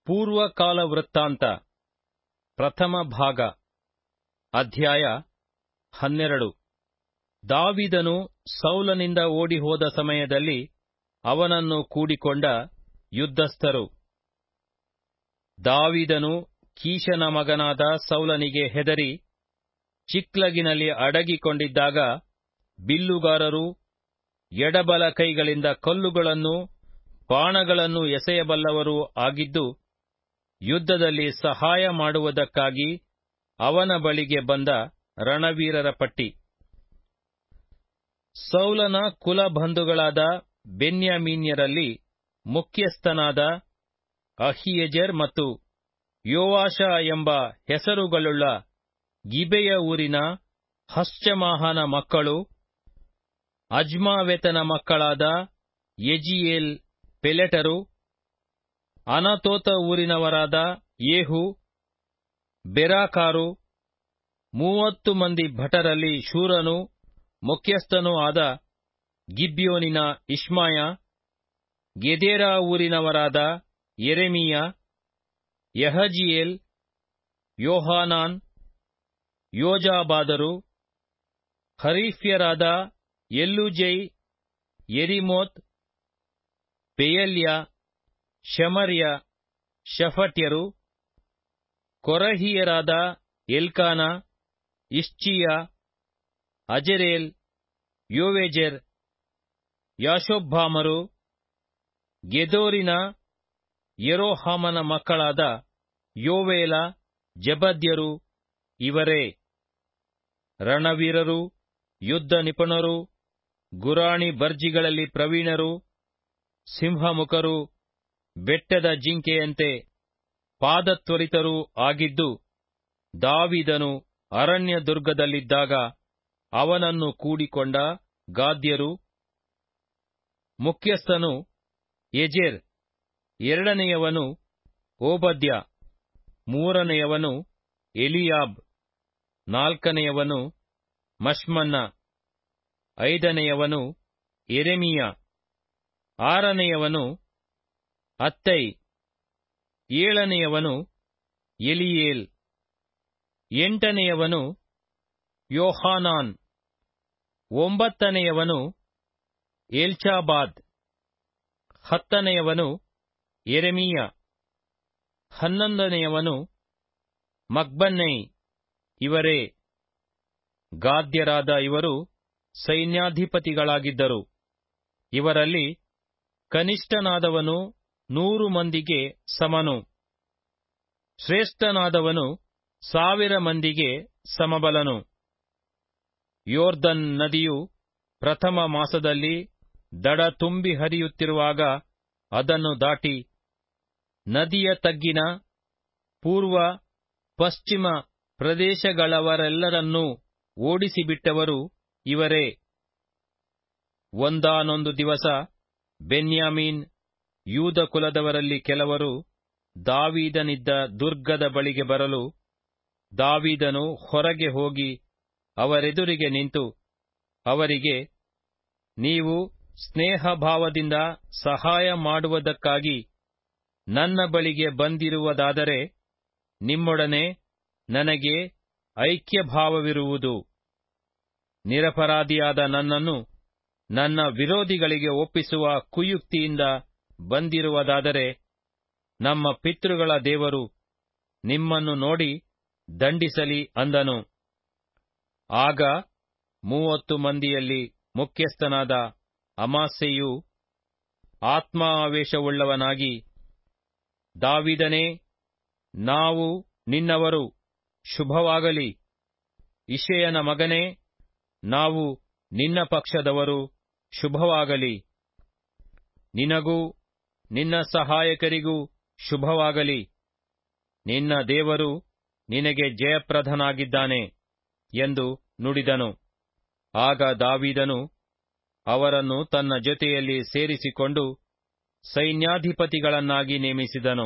ಪೂರ್ವಕಾಲ ವೃತ್ತಾಂತ ಪ್ರಥಮ ಭಾಗ ಅಧ್ಯಾಯ ಹನ್ನೆರಡು ದಾವಿದನು ಸೌಲನಿಂದ ಓಡಿಹೋದ ಸಮಯದಲ್ಲಿ ಅವನನ್ನು ಕೂಡಿಕೊಂಡ ಯುದ್ಧಸ್ಥರು ದಾವಿದನು ಕೀಷನ ಮಗನಾದ ಸೌಲನಿಗೆ ಹೆದರಿ ಚಿಕ್ಲಗಿನಲ್ಲಿ ಅಡಗಿಕೊಂಡಿದ್ದಾಗ ಬಿಲ್ಲುಗಾರರು ಎಡಬಲ ಕೈಗಳಿಂದ ಕಲ್ಲುಗಳನ್ನು ಬಾಣಗಳನ್ನು ಎಸೆಯಬಲ್ಲವರೂ ಆಗಿದ್ದು ಯುದ್ಧದಲ್ಲಿ ಸಹಾಯ ಮಾಡುವುದಕ್ಕಾಗಿ ಅವನ ಬಳಿಗೆ ಬಂದ ರಣವೀರರ ಪಟ್ಟಿ ಸೌಲನ ಕುಲಬಂಧುಗಳಾದ ಬೆನ್ಯಾಮೀನ್ಯರಲ್ಲಿ ಮುಖ್ಯಸ್ಥನಾದ ಅಹಿಯೆಜೆರ್ ಮತ್ತು ಯೋವಾಷ ಎಂಬ ಹೆಸರುಗಳುಳ್ಳ ಗಿಬೆಯ ಊರಿನ ಹಶ್ಚಮಾಹನ ಮಕ್ಕಳು ಅಜ್ಮಾವೆತನ ಮಕ್ಕಳಾದ ಯೆಜಿಯೇಲ್ ಪೆಲೆಟರು ಅನತೋತ ಊರಿನವರಾದ ಯೇಹು ಬೆರಾಕಾರು ಮೂವತ್ತು ಮಂದಿ ಭಟರಲ್ಲಿ ಶೂರನೂ ಮುಖ್ಯಸ್ಥನೂ ಆದ ಗಿಬ್ಯೋನಿನ ಇಷ್ಮಾಯ ಗೆದೇರ ಊರಿನವರಾದ ಯೆರೆಮೀಯ ಯಹಜಿಯೇಲ್ ಯೋಹಾನಾನ್ ಯೋಜಾಬಾದರು ಹರೀಫ್ಯರಾದ ಎಲ್ಲೂಜೈ ಯೆರಿಮೋತ್ ಪೆಯಲ್ಯ ಶಮರ್ಯ ಶಫಟ್ಯರು ಕೊರಹಿಯರಾದ ಎಲ್ಕಾನ ಇಷ್ಚಿಯ ಅಜರೇಲ್ ಯೋವೆಜೆರ್ ಯಾಶೊಬ್ಬಾಮರು ಗೆದೋರಿನ ಯೆರೋಹಾಮನ ಮಕ್ಕಳಾದ ಯೋವೇಲ ಜಬದ್ಯರು ಇವರೇ ರಣವೀರರು ಯುದ್ಧ ನಿಪುಣರು ಗುರಾಣಿ ಬರ್ಜಿಗಳಲ್ಲಿ ಪ್ರವೀಣರು ಸಿಂಹಮುಖರು ಬೆಟ್ಟದ ಜಿಂಕೆಯಂತೆ ಪಾದತ್ವರಿತರೂ ಆಗಿದ್ದು ದಾವಿದನು ಅರಣ್ಯ ದುರ್ಗದಲ್ಲಿದ್ದಾಗ ಅವನನ್ನು ಕೂಡಿಕೊಂಡ ಗಾದ್ಯರು ಮುಖ್ಯಸ್ಥನು ಎಜೆರ್ ಎರಡನೆಯವನು ಓಬದ್ಯ ಮೂರನೆಯವನು ಎಲಿಯಾಬ್ ನಾಲ್ಕನೆಯವನು ಮಷ್ಮನ್ನ ಐದನೆಯವನು ಎರೆಮೀಯ ಆರನೆಯವನು ಅತ್ತೈ ಏಳನೆಯವನು ಎಲಿಯೇಲ್ ಎಂಟನೆಯವನು ಯೋಹಾನಾನ್ ಒಂಬತ್ತನೆಯವನು ಏಲ್ಚಾಬಾದ್ ಹತ್ತನೆಯವನು ಎರೆಮೀಯ ಹನ್ನೊಂದನೆಯವನು ಮಕ್ಬನ್ನೈ ಇವರೇ ಗಾದ್ಯರಾದ ಇವರು ಸೈನ್ಯಾಧಿಪತಿಗಳಾಗಿದ್ದರು ಇವರಲ್ಲಿ ಕನಿಷ್ಠನಾದವನು ನೂರು ಮಂದಿಗೆ ಸಮನು ಶ್ರೇಷ್ಠನಾದವನು ಸಾವಿರ ಮಂದಿಗೆ ಸಮಬಲನು ಯೋರ್ದನ್ ನದಿಯು ಪ್ರಥಮ ಮಾಸದಲ್ಲಿ ದಡ ತುಂಬಿ ಹರಿಯುತ್ತಿರುವಾಗ ಅದನ್ನು ದಾಟಿ ನದಿಯ ತಗ್ಗಿನ ಪೂರ್ವ ಪಶ್ಚಿಮ ಪ್ರದೇಶಗಳವರೆಲ್ಲರನ್ನೂ ಓಡಿಸಿಬಿಟ್ಟವರು ಇವರೇ ಒಂದಾನೊಂದು ದಿವಸ ಬೆನ್ಯಾಮೀನ್ ಯೂದ ಕುಲದವರಲ್ಲಿ ಕೆಲವರು ದಾವೀದನಿದ್ದ ದುರ್ಗದ ಬಳಿಗೆ ಬರಲು ದಾವೀದನು ಹೊರಗೆ ಹೋಗಿ ಅವರೆದುರಿಗೆ ನಿಂತು ಅವರಿಗೆ ನೀವು ಸ್ನೇಹಭಾವದಿಂದ ಸಹಾಯ ಮಾಡುವುದಕ್ಕಾಗಿ ನನ್ನ ಬಳಿಗೆ ಬಂದಿರುವುದಾದರೆ ನಿಮ್ಮೊಡನೆ ನನಗೆ ಐಕ್ಯಭಾವವಿರುವುದು ನಿರಪರಾಧಿಯಾದ ನನ್ನನ್ನು ನನ್ನ ವಿರೋಧಿಗಳಿಗೆ ಒಪ್ಪಿಸುವ ಕುಯುಕ್ತಿಯಿಂದ ಬಂದಿರುವುದಾದರೆ ನಮ್ಮ ಪಿತೃಗಳ ದೇವರು ನಿಮ್ಮನ್ನು ನೋಡಿ ದಂಡಿಸಲಿ ಅಂದನು ಆಗ ಮೂವತ್ತು ಮಂದಿಯಲ್ಲಿ ಮುಖ್ಯಸ್ಥನಾದ ಅಮಾಸೆಯು ಆತ್ಮಾವೇಶವುಳ್ಳವನಾಗಿ ದಾವಿದನೇ ನಾವು ನಿನ್ನವರು ಶುಭವಾಗಲಿ ಇಷೆಯನ ಮಗನೇ ನಾವು ನಿನ್ನ ಪಕ್ಷದವರು ಶುಭವಾಗಲಿ ನಿನಗೂ ನಿನ್ನ ಸಹಾಯಕರಿಗೂ ಶುಭವಾಗಲಿ ನಿನ್ನ ದೇವರು ನಿನಗೆ ಜಯಪ್ರದನಾಗಿದ್ದಾನೆ ಎಂದು ನುಡಿದನು ಆಗ ದಾವೀದನು ಅವರನ್ನು ತನ್ನ ಜೊತೆಯಲ್ಲಿ ಸೇರಿಸಿಕೊಂಡು ಸೈನ್ಯಾಧಿಪತಿಗಳನ್ನಾಗಿ ನೇಮಿಸಿದನು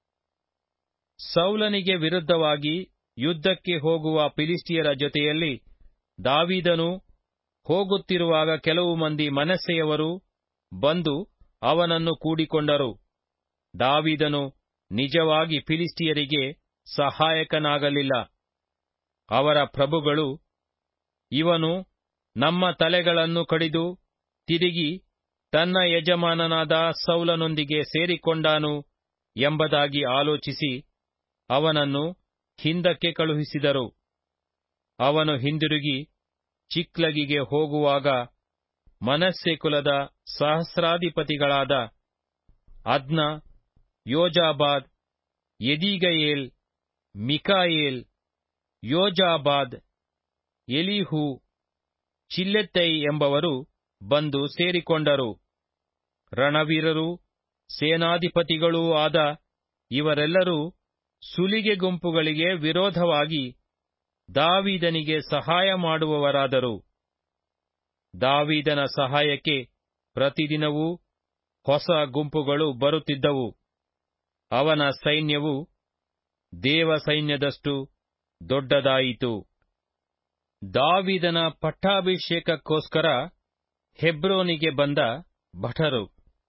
ಸೌಲನಿಗೆ ವಿರುದ್ಧವಾಗಿ ಯುದ್ಧಕ್ಕೆ ಹೋಗುವ ಫಿಲಿಸ್ಟಿಯರ ಜೊತೆಯಲ್ಲಿ ದಾವೀದನು ಹೋಗುತ್ತಿರುವಾಗ ಕೆಲವು ಮಂದಿ ಮನಸ್ಸೆಯವರು ಬಂದು ಅವನನ್ನು ಕೂಡಿಕೊಂಡರು ದಾವೀದನು ನಿಜವಾಗಿ ಫಿಲಿಸ್ಟಿಯರಿಗೆ ಸಹಾಯಕನಾಗಲಿಲ್ಲ ಅವರ ಪ್ರಭುಗಳು ಇವನು ನಮ್ಮ ತಲೆಗಳನ್ನು ಕಡಿದು ತಿರುಗಿ ತನ್ನ ಯಜಮಾನನಾದ ಸೌಲನೊಂದಿಗೆ ಸೇರಿಕೊಂಡಾನು ಎಂಬುದಾಗಿ ಆಲೋಚಿಸಿ ಅವನನ್ನು ಹಿಂದಕ್ಕೆ ಕಳುಹಿಸಿದರು ಅವನು ಹಿಂದಿರುಗಿ ಚಿಕ್ಲಗಿಗೆ ಹೋಗುವಾಗ ಮನಸ್ಸೆ ಕುಲದ ಸಹಸ್ರಾಧಿಪತಿಗಳಾದ ಅದ್ನ ಯೋಜಾಬಾದ್ ಎದೀಗಯೇಲ್ ಮಿಕಾಯೇಲ್ ಯೋಜಾಬಾದ್ ಎಲಿಹು ಚಿಲ್ಲೆತ್ತೈ ಎಂಬವರು ಬಂದು ಸೇರಿಕೊಂಡರು ರಣವೀರರೂ ಸೇನಾಧಿಪತಿಗಳೂ ಆದ ಇವರೆಲ್ಲರೂ ಸುಲಿಗೆ ಗುಂಪುಗಳಿಗೆ ವಿರೋಧವಾಗಿ ದಾವೀದನಿಗೆ ಸಹಾಯ ಮಾಡುವವರಾದರು ದಾವೀದನ ಸಹಾಯಕ್ಕೆ ಪ್ರತಿದಿನವೂ ಹೊಸ ಗುಂಪುಗಳು ಬರುತ್ತಿದ್ದವು ಅವನ ಸೈನ್ಯವು ದೇವ ಸೈನ್ಯದಷ್ಟು ದೊಡ್ಡದಾಯಿತು ದಾವಿದನ ಪಟ್ಟಾಭಿಷೇಕಕ್ಕೋಸ್ಕರ ಹೆಬ್ರೋನಿಗೆ ಬಂದ ಭಟರು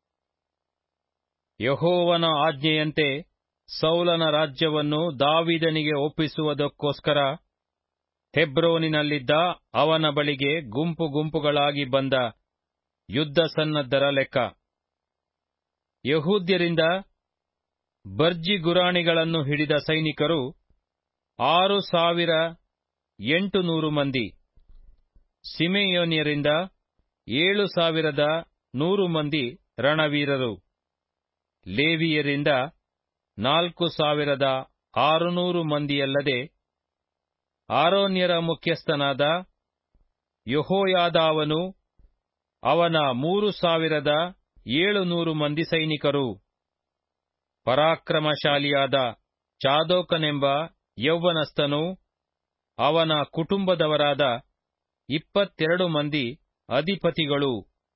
ಯಹೋವನ ಆಜ್ಞೆಯಂತೆ ಸೌಲನ ರಾಜ್ಯವನ್ನು ದಾವಿದನಿಗೆ ಒಪ್ಪಿಸುವುದಕ್ಕೋಸ್ಕರ ಹೆಬ್ರೋನಿನಲ್ಲಿದ್ದ ಅವನ ಬಳಿಗೆ ಗುಂಪು ಗುಂಪುಗಳಾಗಿ ಬಂದ ಯುದ್ಧ ಸನ್ನದ್ಧರ ಲೆಕ್ಕ ಯಹೂದ್ಯರಿಂದ ಬರ್ಜಿ ಗುರಾಣಿಗಳನ್ನು ಹಿಡಿದ ಸೈನಿಕರು ಆರು ಸಾವಿರ ಎಂಟು ನೂರು ಮಂದಿ ಸಿಮೆಯೋನ್ಯರಿಂದ ಏಳು ಸಾವಿರದ ನೂರು ಮಂದಿ ರಣವೀರರು ಲೇವಿಯರಿಂದ ನಾಲ್ಕು ಸಾವಿರದ ಆರುನೂರು ಮಂದಿಯಲ್ಲದೆ ಆರೋನ್ಯರ ಮುಖ್ಯಸ್ಥನಾದ ಯಹೋಯಾದಾವನು ಅವನ ಮೂರು ಸಾವಿರದ ಏಳುನೂರು ಮಂದಿ ಸೈನಿಕರು ಪರಾಕ್ರಮಶಾಲಿಯಾದ ಚಾದೋಕನೆಂಬ ಯೌವನಸ್ಥನು ಅವನ ಕುಟುಂಬದವರಾದ ಇಪ್ಪತ್ತೆರಡು ಮಂದಿ ಅಧಿಪತಿಗಳು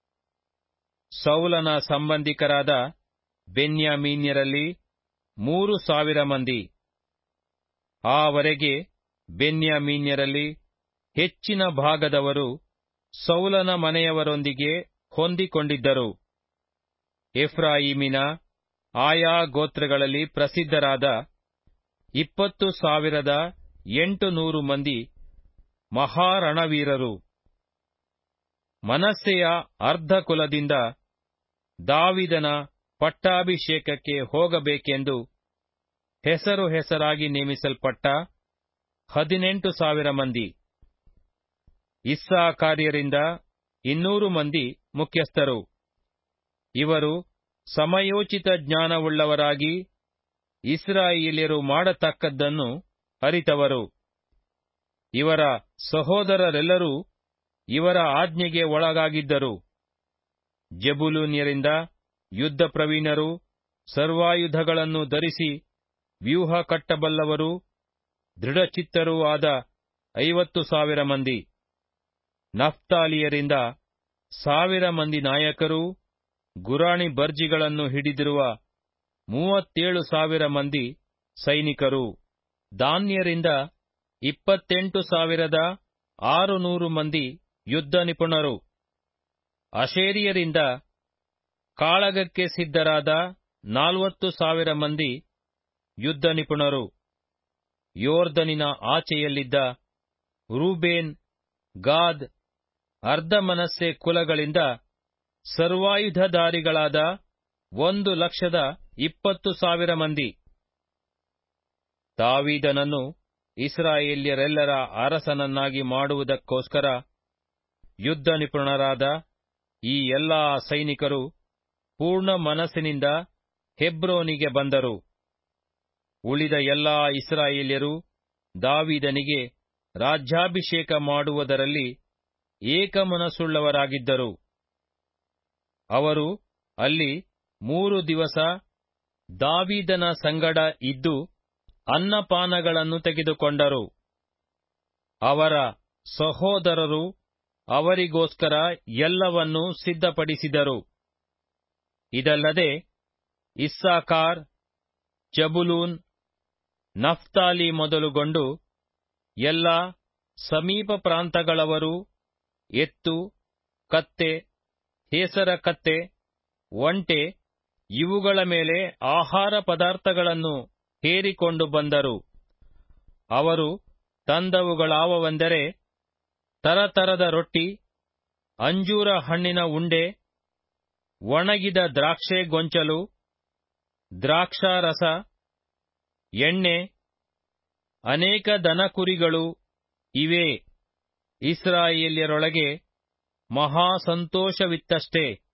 ಸೌಲನ ಸಂಬಂಧಿಕರಾದ ಬೆನ್ಯಾಮೀನ್ಯರಲ್ಲಿ ಮೂರು ಸಾವಿರ ಮಂದಿ ಆವರೆಗೆ ಬೆನ್ಯಾಮೀನ್ಯರಲ್ಲಿ ಹೆಚ್ಚಿನ ಭಾಗದವರು ಸೌಲನ ಮನೆಯವರೊಂದಿಗೆ ಹೊಂದಿಕೊಂಡಿದ್ದರು ಎಫ್ರಾಯಿಮಿನ ಆಯಾ ಗೋತ್ರಗಳಲ್ಲಿ ಪ್ರಸಿದ್ಧರಾದ ಇಪ್ಪತ್ತು ಸಾವಿರದ ಎಂಟು ನೂರು ಮಂದಿ ಮಹಾರಣವೀರರು ಮನಸ್ಸೆಯ ಅರ್ಧ ಕುಲದಿಂದ ದಾವಿದನ ಪಟ್ಟಾಭಿಷೇಕಕ್ಕೆ ಹೋಗಬೇಕೆಂದು ಹೆಸರು ಹೆಸರಾಗಿ ನೇಮಿಸಲ್ಪಟ್ಟ ಹದಿನೆಂಟು ಸಾವಿರ ಮಂದಿ ಇಸ್ಸಾಕಾರ್ಯರಿಂದ ಇನ್ನೂರು ಮಂದಿ ಮುಖ್ಯಸ್ಥರು ಇವರು ಸಮಯೋಚಿತ ಜ್ಞಾನವುಳ್ಳವರಾಗಿ ಇಸ್ರಾಯೇಲ್ಯರು ಮಾಡತಕ್ಕದ್ದನ್ನು ಅರಿತವರು ಇವರ ಸಹೋದರರೆಲ್ಲರೂ ಇವರ ಆಜ್ಞೆಗೆ ಒಳಗಾಗಿದ್ದರು ಜಬುಲೂನ್ಯರಿಂದ ಯುದ್ಧ ಪ್ರವೀಣರು ಸರ್ವಾಯುಧಗಳನ್ನು ಧರಿಸಿ ವ್ಯೂಹ ಕಟ್ಟಬಲ್ಲವರು ದೃಢಚಿತ್ತರೂ ಆದ ಐವತ್ತು ಸಾವಿರ ಮಂದಿ ನಫ್ತಾಲಿಯರಿಂದ ಸಾವಿರ ಮಂದಿ ನಾಯಕರೂ ಗುರಾಣಿ ಬರ್ಜಿಗಳನ್ನು ಹಿಡಿದಿರುವ ಮೂವತ್ತೇಳು ಸಾವಿರ ಮಂದಿ ಸೈನಿಕರು ದಾನ್ಯರಿಂದ ಇಪ್ಪತ್ತೆಂಟು ಸಾವಿರದ ಆರುನೂರು ಮಂದಿ ಯುದ್ಧ ನಿಪುಣರು ಅಶೇರಿಯರಿಂದ ಕಾಳಗಕ್ಕೆ ಸಿದ್ಧರಾದ ನಾಲ್ವತ್ತು ಸಾವಿರ ಮಂದಿ ಯುದ್ಧ ನಿಪುಣರು ಯೋರ್ದನಿನ ಆಚೆಯಲ್ಲಿದ್ದ ರೂಬೇನ್ ಗಾದ್ ಅರ್ಧ ಮನಸ್ಸೆ ಕುಲಗಳಿಂದ ಸರ್ವಾಯುಧಧಾರಿಗಳಾದ ಒಂದು ಲಕ್ಷದ ಇಪ್ಪತ್ತು ಸಾವಿರ ಮಂದಿ ದಾವೀದನನ್ನು ಇಸ್ರಾಯೇಲ್ಯರೆಲ್ಲರ ಅರಸನನ್ನಾಗಿ ಮಾಡುವುದಕ್ಕೋಸ್ಕರ ಯುದ್ಧ ನಿಪುಣರಾದ ಈ ಎಲ್ಲಾ ಸೈನಿಕರು ಪೂರ್ಣ ಮನಸ್ಸಿನಿಂದ ಹೆಬ್ರೋನಿಗೆ ಬಂದರು ಉಳಿದ ಎಲ್ಲಾ ಇಸ್ರಾಯೇಲ್ಯರು ದಾವೀದನಿಗೆ ರಾಜ್ಯಾಭಿಷೇಕ ಮಾಡುವುದರಲ್ಲಿ ಏಕಮನಸ್ಸುಳ್ಳವರಾಗಿದ್ದರು ಅವರು ಅಲ್ಲಿ ಮೂರು ದಿವಸ ದಾವೀದನ ಸಂಗಡ ಇದ್ದು ಅನ್ನಪಾನಗಳನ್ನು ತೆಗೆದುಕೊಂಡರು ಅವರ ಸಹೋದರರು ಅವರಿಗೋಸ್ಕರ ಎಲ್ಲವನ್ನೂ ಸಿದ್ಧಪಡಿಸಿದರು ಇದಲ್ಲದೆ ಇಸ್ಸಾಕಾರ್ ಜಬುಲೂನ್ ನಫ್ತಾಲಿ ಮೊದಲುಗೊಂಡು ಎಲ್ಲ ಸಮೀಪ ಪ್ರಾಂತಗಳವರು ಎತ್ತು ಕತ್ತೆ ಹೇಸರ ಕತ್ತೆ ಒಂಟೆ ಇವುಗಳ ಮೇಲೆ ಆಹಾರ ಪದಾರ್ಥಗಳನ್ನು ಹೇರಿಕೊಂಡು ಬಂದರು ಅವರು ತಂದವುಗಳಾವವೆಂದರೆ ತರತರದ ರೊಟ್ಟಿ ಅಂಜೂರ ಹಣ್ಣಿನ ಉಂಡೆ ಒಣಗಿದ ದ್ರಾಕ್ಷೆ ಗೊಂಚಲು ದ್ರಾಕ್ಷಾರಸ ಎಣ್ಣೆ ಅನೇಕ ದನಕುರಿಗಳು ಇವೇ ಇಸ್ರಾಯೇಲ್ಯರೊಳಗೆ ಮಹಾ ಸಂತೋಷವಿತ್ತಷ್ಟೇ